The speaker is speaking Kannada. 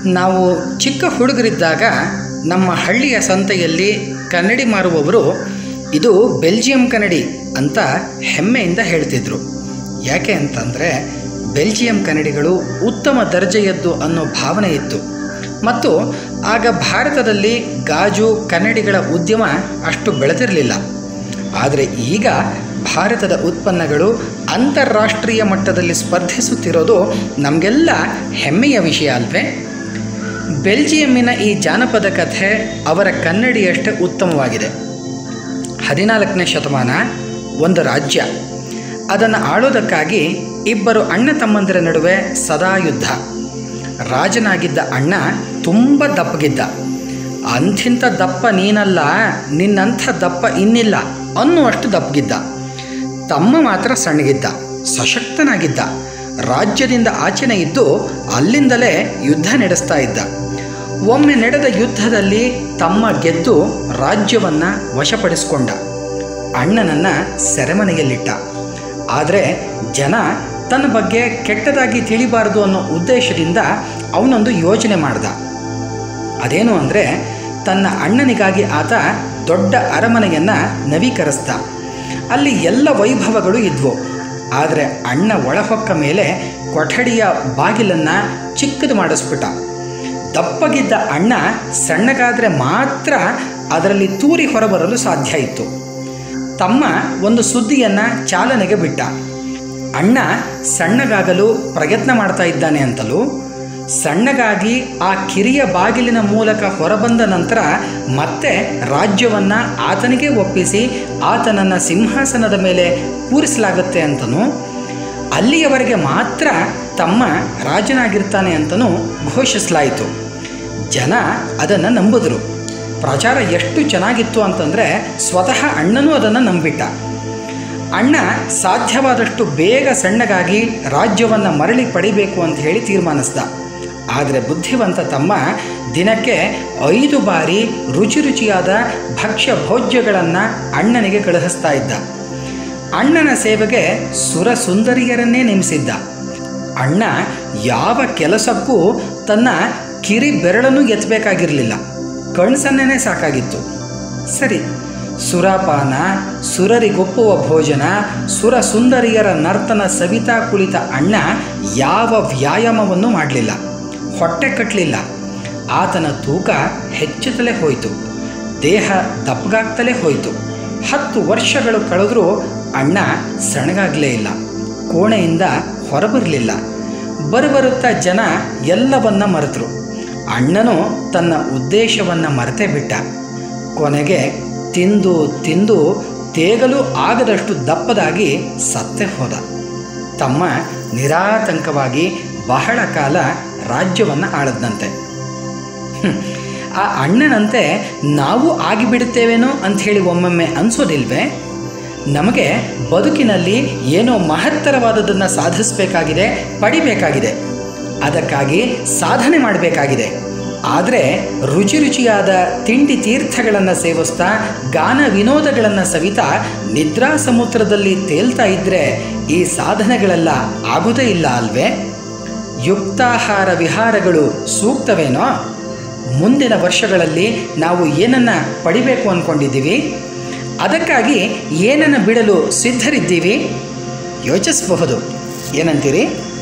ನಾವು ಚಿಕ್ಕ ಹುಡುಗರಿದ್ದಾಗ ನಮ್ಮ ಹಳ್ಳಿಯ ಸಂತೆಯಲ್ಲಿ ಕನ್ನಡಿ ಮಾರುವವರು ಇದು ಬೆಲ್ಜಿಯಂ ಕನ್ನಡಿ ಅಂತ ಹೆಮ್ಮೆಯಿಂದ ಹೇಳ್ತಿದ್ರು ಯಾಕೆ ಅಂತಂದರೆ ಬೆಲ್ಜಿಯಂ ಕನ್ನಡಿಗಳು ಉತ್ತಮ ದರ್ಜೆಯದ್ದು ಅನ್ನೋ ಭಾವನೆ ಇತ್ತು ಮತ್ತು ಆಗ ಭಾರತದಲ್ಲಿ ಗಾಜು ಕನ್ನಡಿಗಳ ಉದ್ಯಮ ಅಷ್ಟು ಬೆಳೆದಿರಲಿಲ್ಲ ಆದರೆ ಈಗ ಭಾರತದ ಉತ್ಪನ್ನಗಳು ಅಂತಾರಾಷ್ಟ್ರೀಯ ಮಟ್ಟದಲ್ಲಿ ಸ್ಪರ್ಧಿಸುತ್ತಿರೋದು ನಮಗೆಲ್ಲ ಹೆಮ್ಮೆಯ ವಿಷಯ ಅಲ್ವೇ ಬೆಲ್ಜಿಯಮ್ಮಿನ ಈ ಜಾನಪದ ಕಥೆ ಅವರ ಕನ್ನಡಿಯಷ್ಟೇ ಉತ್ತಮವಾಗಿದೆ ಹದಿನಾಲ್ಕನೇ ಶತಮಾನ ಒಂದು ರಾಜ್ಯ ಅದನ್ನು ಆಳೋದಕ್ಕಾಗಿ ಇಬ್ಬರು ಅಣ್ಣ ತಮ್ಮಂದಿರ ನಡುವೆ ಸದಾ ಯುದ್ಧ ರಾಜನಾಗಿದ್ದ ಅಣ್ಣ ತುಂಬ ದಪ್ಪಗಿದ್ದ ಅಂಥಿಂಥ ದಪ್ಪ ನೀನಲ್ಲ ನಿನ್ನಂಥ ದಪ್ಪ ಇನ್ನಿಲ್ಲ ಅನ್ನುವಷ್ಟು ದಪ್ಪಗಿದ್ದ ತಮ್ಮ ಮಾತ್ರ ಸಣ್ಣಗಿದ್ದ ಸಶಕ್ತನಾಗಿದ್ದ ರಾಜ್ಯದಿಂದ ಆಚೆನೆ ಇದ್ದು ಅಲ್ಲಿಂದಲೇ ಯುದ್ಧ ನಡೆಸ್ತಾ ಇದ್ದ ಒಮ್ಮೆ ನಡೆದ ಯುದ್ಧದಲ್ಲಿ ತಮ್ಮ ಗೆದ್ದು ರಾಜ್ಯವನ್ನು ವಶಪಡಿಸಿಕೊಂಡ ಅಣ್ಣನನ್ನು ಸೆರೆಮನೆಯಲ್ಲಿಟ್ಟ ಆದರೆ ಜನ ತನ್ನ ಬಗ್ಗೆ ಕೆಟ್ಟದಾಗಿ ತಿಳಿಬಾರದು ಅನ್ನೋ ಉದ್ದೇಶದಿಂದ ಅವನೊಂದು ಯೋಚನೆ ಮಾಡ್ದ ಅದೇನು ಅಂದರೆ ತನ್ನ ಅಣ್ಣನಿಗಾಗಿ ಆತ ದೊಡ್ಡ ಅರಮನೆಯನ್ನು ನವೀಕರಿಸ್ದ ಅಲ್ಲಿ ಎಲ್ಲ ವೈಭವಗಳು ಇದ್ವು ಆದರೆ ಅಣ್ಣ ಒಳಹೊಕ್ಕ ಮೇಲೆ ಕೊಠಡಿಯ ಬಾಗಿಲನ್ನು ಚಿಕ್ಕದು ಮಾಡಿಸ್ಬಿಟ್ಟ ದಪ್ಪಗಿದ್ದ ಅಣ್ಣ ಸಣ್ಣಗಾದರೆ ಮಾತ್ರ ಅದರಲ್ಲಿ ತೂರಿ ಹೊರಬರಲು ಸಾಧ್ಯ ಇತ್ತು ತಮ್ಮ ಒಂದು ಸುದ್ದಿಯನ್ನು ಚಾಲನೆಗೆ ಬಿಟ್ಟ ಅಣ್ಣ ಸಣ್ಣಗಾಗಲು ಪ್ರಯತ್ನ ಮಾಡ್ತಾ ಇದ್ದಾನೆ ಅಂತಲೂ ಸಣ್ಣಗಾಗಿ ಆ ಕಿರಿಯ ಬಾಗಿಲಿನ ಮೂಲಕ ಹೊರಬಂದ ನಂತರ ಮತ್ತೆ ರಾಜ್ಯವನ್ನು ಆತನಿಗೆ ಒಪ್ಪಿಸಿ ಆತನನ್ನು ಸಿಂಹಾಸನದ ಮೇಲೆ ಕೂರಿಸಲಾಗುತ್ತೆ ಅಂತನೂ ಅಲ್ಲಿಯವರೆಗೆ ಮಾತ್ರ ತಮ್ಮ ರಾಜನಾಗಿರ್ತಾನೆ ಅಂತನೂ ಘೋಷಿಸಲಾಯಿತು ಜನ ಅದನ್ನು ನಂಬಿದ್ರು ಪ್ರಚಾರ ಎಷ್ಟು ಚೆನ್ನಾಗಿತ್ತು ಅಂತಂದರೆ ಸ್ವತಃ ಅಣ್ಣನೂ ಅದನ್ನು ನಂಬಿಟ್ಟ ಅಣ್ಣ ಸಾಧ್ಯವಾದಷ್ಟು ಬೇಗ ಸಣ್ಣಗಾಗಿ ರಾಜ್ಯವನ್ನು ಮರಳಿ ಪಡಿಬೇಕು ಅಂತ ಹೇಳಿ ತೀರ್ಮಾನಿಸ್ದ ಆದರೆ ಬುದ್ಧಿವಂತ ತಮ್ಮ ದಿನಕ್ಕೆ ಐದು ಬಾರಿ ರುಚಿ ರುಚಿಯಾದ ಭಕ್ಷ್ಯ ಭೋಜ್ಯಗಳನ್ನು ಅಣ್ಣನಿಗೆ ಕಳುಹಿಸ್ತಾ ಇದ್ದ ಅಣ್ಣನ ಸೇವೆಗೆ ಸುರ ಸುಂದರಿಯರನ್ನೇ ನೇಮಿಸಿದ್ದ ಅಣ್ಣ ಯಾವ ಕೆಲಸಕ್ಕೂ ತನ್ನ ಕಿರಿ ಬೆರಳನ್ನು ಎತ್ತಬೇಕಾಗಿರಲಿಲ್ಲ ಕಣ್ಸನ್ನೇ ಸಾಕಾಗಿತ್ತು ಸರಿ ಸುರಾಪಾನ ಸುರರಿಗೊಪ್ಪುವ ಭೋಜನ ಸುರ ಸುಂದರಿಯರ ನರ್ತನ ಸವಿತಾ ಕುಳಿತ ಅಣ್ಣ ಯಾವ ವ್ಯಾಯಾಮವನ್ನು ಮಾಡಲಿಲ್ಲ ಹೊಟ್ಟೆ ಕಟ್ಟಲಿಲ್ಲ ಆತನ ತೂಕ ಹೆಚ್ಚುತ್ತಲೇ ಹೋಯಿತು ದೇಹ ದಪ್ಪಗಾಗ್ತಲೇ ಹೋಯಿತು ಹತ್ತು ವರ್ಷಗಳು ಕಳೆದರೂ ಅಣ್ಣ ಸಣ್ಣಗಾಗಲೇ ಇಲ್ಲ ಕೋಣೆಯಿಂದ ಹೊರಬರಲಿಲ್ಲ ಬರುಬರುತ್ತಾ ಜನ ಎಲ್ಲವನ್ನ ಮರೆತರು ಅಣ್ಣನು ತನ್ನ ಉದ್ದೇಶವನ್ನು ಮರೆತೇ ಬಿಟ್ಟ ಕೊನೆಗೆ ತಿಂದು ತಿಂದು ತೇಗಲು ಆಗದಷ್ಟು ದಪ್ಪದಾಗಿ ಸತ್ತೇ ಹೋದ ತಮ್ಮ ನಿರಾತಂಕವಾಗಿ ಬಹಳ ಕಾಲ ರಾಜ್ಯವನ್ನು ಆಳದ್ನಂತೆ ಹ್ಮ್. ಆ ಅಣ್ಣನಂತೆ ನಾವು ಆಗಿಬಿಡುತ್ತೇವೇನೋ ಅಂಥೇಳಿ ಒಮ್ಮೊಮ್ಮೆ ಅನಿಸೋದಿಲ್ವೇ ನಮಗೆ ಬದುಕಿನಲ್ಲಿ ಏನೋ ಮಹತ್ತರವಾದದನ್ನು ಸಾಧಿಸಬೇಕಾಗಿದೆ ಪಡಿಬೇಕಾಗಿದೆ ಅದಕ್ಕಾಗಿ ಸಾಧನೆ ಮಾಡಬೇಕಾಗಿದೆ ಆದರೆ ರುಚಿ ರುಚಿಯಾದ ತಿಂಡಿ ತೀರ್ಥಗಳನ್ನು ಸೇವಿಸ್ತಾ ಗಾನ ವಿನೋದಗಳನ್ನು ಸವಿತಾ ನಿದ್ರಾ ಸಮುದ್ರದಲ್ಲಿ ತೇಲ್ತಾ ಇದ್ದರೆ ಈ ಸಾಧನೆಗಳೆಲ್ಲ ಆಗೋದೇ ಇಲ್ಲ ಅಲ್ವೇ ಯುಕ್ತಾಹಾರ ವಿಹಾರಗಳು ಸೂಕ್ತವೇನೋ ಮುಂದಿನ ವರ್ಷಗಳಲ್ಲಿ ನಾವು ಏನನ್ನು ಪಡಿಬೇಕು ಅಂದ್ಕೊಂಡಿದ್ದೀವಿ ಅದಕ್ಕಾಗಿ ಏನನ್ನು ಬಿಡಲು ಸಿದ್ಧರಿದ್ದೀವಿ ಯೋಚಿಸಬಹುದು ಏನಂತೀರಿ